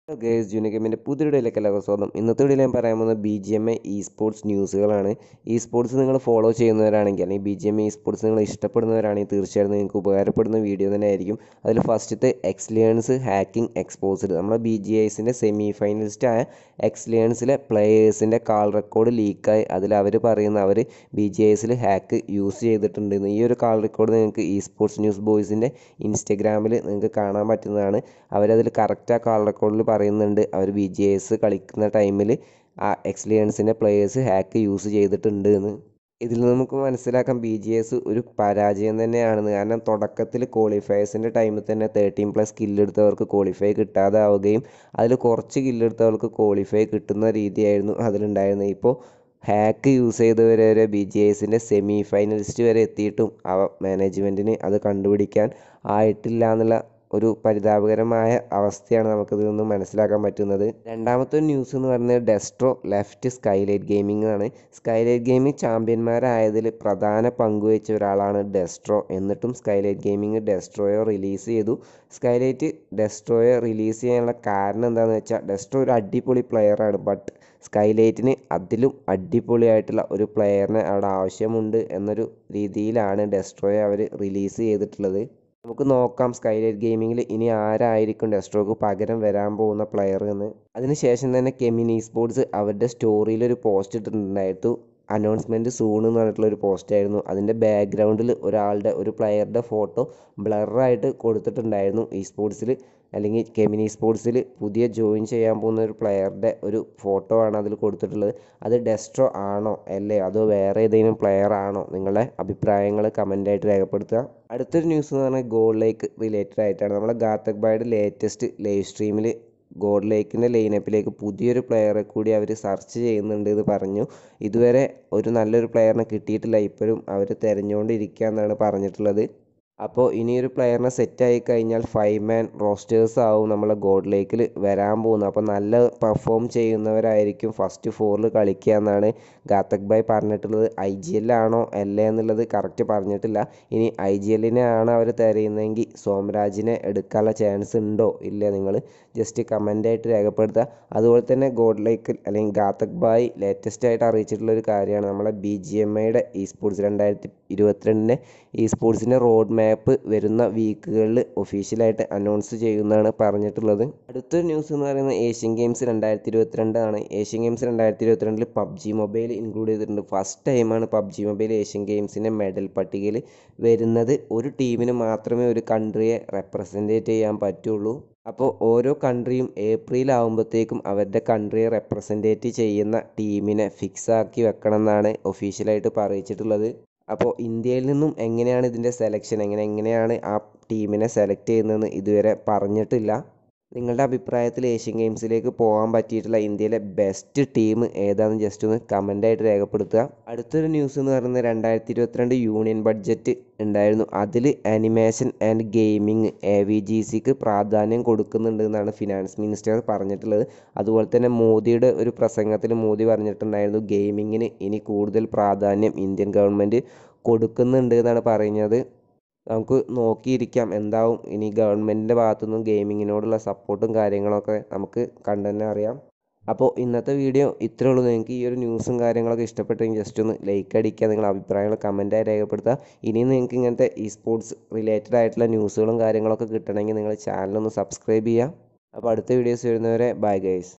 guys junior ഗെയിമിൻ്റെ പുതിയ വീഡിയോയിലേക്ക് എല്ലാവർക്കും സ്വാഗതം ഇന്നത്തെ വീഡിയോയിൽ ഞാൻ പറയാൻ പോകുന്നത് B G M A esports ന്യൂസുകളാണ് ഇ സ്പോർട്സ് നിങ്ങൾ ഫോളോ ചെയ്യുന്നവരാണെങ്കിൽ അല്ലെങ്കിൽ B G M A esports നിങ്ങൾ ഇഷ്ടപ്പെടുന്നവരാണെങ്കിൽ തീർച്ചയായും നിങ്ങൾക്ക് ഉപകാരപ്പെടുന്ന വീഡിയോ തന്നെ ആയിരിക്കും അതിൽ ഫസ്റ്റത്തെ എക്സ്ലിയൻസ് ഹാക്കിംഗ് എക്സ്പോസ്ഡ് നമ്മളെ ബി ജി ഐസിൻ്റെ സെമി ഫൈനലിസ്റ്റായ എക്സ്ലിയൻസിലെ പ്ലേയേഴ്സിൻ്റെ കാൾ റെക്കോർഡ് ലീക്കായി അതിൽ അവർ പറയുന്ന അവർ ബി ജി ഐസിൽ ഹാക്ക് യൂസ് ചെയ്തിട്ടുണ്ടെന്ന് ഈ ഒരു കാൾ റെക്കോർഡ് നിങ്ങൾക്ക് ഇ സ്പോർട്സ് ന്യൂസ് ബോയ്സിൻ്റെ ഇൻസ്റ്റഗ്രാമിൽ നിങ്ങൾക്ക് കാണാൻ പറ്റുന്നതാണ് അവരതിൽ കറക്റ്റ് ആ കാൾ റെക്കോർഡിൽ പറയുന്നുണ്ട് അവർ ബി ജി എസ് കളിക്കുന്ന ടൈമിൽ ആ എക്സ്ലിയൻസിൻ്റെ പ്ലേയേഴ്സ് ഹാക്ക് യൂസ് ചെയ്തിട്ടുണ്ട് എന്ന് ഇതിൽ നമുക്ക് മനസ്സിലാക്കാം ബി ജി എസ് ഒരു പരാജയം തന്നെയാണെന്ന് കാരണം തുടക്കത്തിൽ ക്വാളിഫയേഴ്സിൻ്റെ ടൈമിൽ തന്നെ തേർട്ടീൻ പ്ലസ് കില്ലെടുത്തവർക്ക് ക്വാളിഫൈ കിട്ടാതെ ആവുകയും അതിൽ കുറച്ച് കില്ലെടുത്തവർക്ക് ക്വാളിഫൈ കിട്ടുന്ന രീതിയായിരുന്നു അതിലുണ്ടായിരുന്നത് ഇപ്പോൾ ഹാക്ക് യൂസ് ചെയ്തവരെ വരെ ബി ജി എസിൻ്റെ സെമി ഫൈനലിസ്റ്റ് വരെ എത്തിയിട്ടും അവ മാനേജ്മെൻറ്റിന് അത് കണ്ടുപിടിക്കാൻ ആയിട്ടില്ല എന്നുള്ള ഒരു പരിതാപകരമായ അവസ്ഥയാണ് നമുക്കിതിൽ നിന്ന് മനസ്സിലാക്കാൻ പറ്റുന്നത് രണ്ടാമത്തെ ഒരു ന്യൂസ് എന്ന് പറയുന്നത് ഡെസ്ട്രോ ലെഫ്റ്റ് സ്കൈലൈറ്റ് ഗെയിമിംഗ് ആണ് സ്കൈലൈറ്റ് ഗെയിമിംഗ് ചാമ്പ്യന്മാരായതിൽ പ്രധാന പങ്കുവച്ച ഒരാളാണ് ഡെസ്ട്രോ എന്നിട്ടും സ്കൈലൈറ്റ് ഗെയിമിംഗ് ഡെസ്ട്രോയോ റിലീസ് ചെയ്തു സ്കൈലൈറ്റ് ഡെസ്ട്രോയെ റിലീസ് ചെയ്യാനുള്ള കാരണം എന്താണെന്ന് വെച്ചാൽ ഡെസ്ട്രോ ഒരു അടിപൊളി പ്ലെയറാണ് ബട്ട് സ്കൈലൈറ്റിന് അതിലും അടിപൊളിയായിട്ടുള്ള ഒരു പ്ലെയറിനെ അവിടെ ആവശ്യമുണ്ട് എന്നൊരു രീതിയിലാണ് ഡെസ്ട്രോയെ അവർ റിലീസ് ചെയ്തിട്ടുള്ളത് നമുക്ക് നോക്കാം സ്കൈലൈറ്റ് ഗെയിമിങ്ങിൽ ഇനി ആരായിരിക്കും ഡെസ്ട്രോക്ക് പകരം വരാൻ പോകുന്ന പ്ലെയർ എന്ന് അതിനുശേഷം തന്നെ കെമിനി സ്പോർട്സ് അവരുടെ സ്റ്റോറിയിൽ ഒരു പോസ്റ്റ് ഇട്ടിട്ടുണ്ടായിരുന്നു അനൗൺസ്മെൻറ്റ് സൂൺ എന്ന് പറഞ്ഞിട്ടുള്ള ഒരു പോസ്റ്റ് ആയിരുന്നു അതിൻ്റെ ബാക്ക്ഗ്രൗണ്ടിൽ ഒരാളുടെ ഒരു പ്ലെയറുടെ ഫോട്ടോ ബ്ലറായിട്ട് കൊടുത്തിട്ടുണ്ടായിരുന്നു ഈ സ്പോർട്സിൽ അല്ലെങ്കിൽ കെമിനി സ്പോർട്സിൽ പുതിയ ജോയിൻ ചെയ്യാൻ പോകുന്ന ഒരു പ്ലെയറുടെ ഒരു ഫോട്ടോ ആണ് അതിൽ കൊടുത്തിട്ടുള്ളത് അത് ഡെസ്ട്രോ ആണോ അല്ലേ അതോ വേറെ ഏതെങ്കിലും പ്ലെയർ ആണോ നിങ്ങളുടെ അഭിപ്രായങ്ങൾ കമൻ്റായിട്ട് രേഖപ്പെടുത്തുക അടുത്തൊരു ന്യൂസ് എന്ന് പറഞ്ഞാൽ ഗോളിലേക്ക് റിലേറ്റഡ് ആയിട്ടാണ് നമ്മളെ ഗാത്തക് ബായുടെ ലേറ്റസ്റ്റ് ലൈവ് സ്ട്രീമിൽ ഗോഡ് ലേക്കിൻ്റെ ലൈനപ്പിലേക്ക് പുതിയൊരു പ്ലെയറെ കൂടി അവർ സെർച്ച് ചെയ്യുന്നുണ്ട് എന്ന് പറഞ്ഞു ഇതുവരെ ഒരു നല്ലൊരു പ്ലെയറിനെ കിട്ടിയിട്ടില്ല ഇപ്പോഴും അവർ തിരഞ്ഞുകൊണ്ടിരിക്കുക എന്നാണ് പറഞ്ഞിട്ടുള്ളത് അപ്പോൾ ഇനിയൊരു പ്ലെയറിനെ സെറ്റായി കഴിഞ്ഞാൽ ഫൈവ് മാൻ റോസ്റ്റേഴ്സ് ആവും നമ്മളെ ഗോഡ് ലേക്കിൽ വരാൻ പോകുന്നത് അപ്പോൾ നല്ല പെർഫോം ചെയ്യുന്നവരായിരിക്കും ഫസ്റ്റ് ഫോറിൽ കളിക്കുക എന്നാണ് ഗാത്തക് ബായ് പറഞ്ഞിട്ടുള്ളത് ഐ ജി എല്ലാണോ അല്ലേ എന്നുള്ളത് കറക്റ്റ് പറഞ്ഞിട്ടില്ല ഇനി ഐ ജി എല്ലിനെ ആണ് അവർ തിരയുന്നതെങ്കിൽ സോമരാജിനെ എടുക്കാനുള്ള ചാൻസ് ഉണ്ടോ ഇല്ല നിങ്ങൾ ജസ്റ്റ് കമൻ്റായിട്ട് രേഖപ്പെടുത്തുക അതുപോലെ തന്നെ ഗോഡ് ലേക്ക് അല്ലെങ്കിൽ ഗാത്തക് ബായ് ലേറ്റസ്റ്റ് ആയിട്ട് അറിയിച്ചിട്ടുള്ള ഒരു കാര്യമാണ് നമ്മളെ ബി ജി എം ഐയുടെ ഇ സ്പോർട്സ് രണ്ടായിരത്തി ഇരുപത്തിരണ്ടിൻ്റെ ഇ സ്പോർട്സിൻ്റെ റോഡ് മാപ്പ് വരുന്ന വീക്കുകളിൽ ഒഫീഷ്യലായിട്ട് അനൗൺസ് ചെയ്യുന്നതാണ് പറഞ്ഞിട്ടുള്ളത് അടുത്തൊരു ന്യൂസ് എന്ന് പറയുന്നത് ഏഷ്യൻ ഗെയിംസ് രണ്ടായിരത്തി ഇരുപത്തിരണ്ടാണ് ഏഷ്യൻ ഗെയിംസ് രണ്ടായിരത്തി ഇരുപത്തിരണ്ടിൽ പബ്ജി മൊബൈൽ ഇൻക്ലൂഡ് ചെയ്തിട്ടുണ്ട് ഫസ്റ്റ് ടൈമാണ് പബ്ജി മൊബൈൽ ഏഷ്യൻ ഗെയിംസിൻ്റെ മെഡൽ പട്ടികയിൽ വരുന്നത് ഒരു ടീമിന് മാത്രമേ ഒരു കൺട്രിയെ റെപ്രസെൻറ്റേറ്റ് ചെയ്യാൻ പറ്റുള്ളൂ അപ്പോൾ ഓരോ കൺട്രിയും ഏപ്രിൽ ആകുമ്പോഴത്തേക്കും അവരുടെ കൺട്രിയെ റെപ്രസെൻറ്റേറ്റ് ചെയ്യുന്ന ടീമിനെ ഫിക്സ് ആക്കി വെക്കണം എന്നാണ് ഒഫീഷ്യലായിട്ട് പറയിച്ചിട്ടുള്ളത് അപ്പോൾ ഇന്ത്യയിൽ നിന്നും എങ്ങനെയാണ് ഇതിൻ്റെ സെലക്ഷൻ എങ്ങനെ എങ്ങനെയാണ് ആ ടീമിനെ സെലക്ട് ചെയ്യുന്നതെന്ന് ഇതുവരെ പറഞ്ഞിട്ടില്ല നിങ്ങളുടെ അഭിപ്രായത്തിൽ ഏഷ്യൻ ഗെയിംസിലേക്ക് പോകാൻ പറ്റിയിട്ടുള്ള ഇന്ത്യയിലെ ബെസ്റ്റ് ടീം ഏതാണെന്ന് ജസ്റ്റ് ഒന്ന് കമൻ്റായിട്ട് രേഖപ്പെടുത്തുക അടുത്തൊരു ന്യൂസ് എന്ന് പറയുന്നത് രണ്ടായിരത്തി ഇരുപത്തിരണ്ട് യൂണിയൻ ബഡ്ജറ്റ് ഉണ്ടായിരുന്നു അതിൽ animation and gaming A V G സിക്ക് പ്രാധാന്യം കൊടുക്കുന്നുണ്ട് എന്നാണ് ഫിനാൻസ് മിനിസ്റ്റർ പറഞ്ഞിട്ടുള്ളത് അതുപോലെ തന്നെ മോദിയുടെ ഒരു പ്രസംഗത്തിൽ മോദി പറഞ്ഞിട്ടുണ്ടായിരുന്നു ഗെയിമിങ്ങിന് ഇനി കൂടുതൽ പ്രാധാന്യം ഇന്ത്യൻ ഗവൺമെൻറ് കൊടുക്കുന്നുണ്ട് എന്നാണ് പറയുന്നത് നമുക്ക് നോക്കിയിരിക്കാം എന്താവും ഇനി ഗവൺമെൻറ്റിൻ്റെ ഭാഗത്തുനിന്നും ഗെയിമിങ്ങിനോടുള്ള സപ്പോർട്ടും കാര്യങ്ങളൊക്കെ നമുക്ക് കണ്ടു തന്നെ അറിയാം അപ്പോൾ ഇന്നത്തെ വീഡിയോ ഇത്രേ ഉള്ളൂ നിങ്ങൾക്ക് ഈ ഒരു ന്യൂസും കാര്യങ്ങളൊക്കെ ഇഷ്ടപ്പെട്ടെങ്കിൽ ജസ്റ്റ് ഒന്ന് ലൈക്ക് അടിക്കുക നിങ്ങളുടെ അഭിപ്രായങ്ങൾ കമൻറ്റായി രേഖപ്പെടുത്തുക ഇനിയും നിങ്ങൾക്ക് ഇങ്ങനത്തെ ഈ സ്പോർട്സ് റിലേറ്റഡ് ആയിട്ടുള്ള ന്യൂസുകളും കാര്യങ്ങളൊക്കെ കിട്ടണമെങ്കിൽ നിങ്ങൾ ചാനലൊന്ന് സബ്സ്ക്രൈബ് ചെയ്യുക അപ്പോൾ അടുത്ത വീഡിയോസ് വരുന്നവരെ ബൈ ഗൈസ്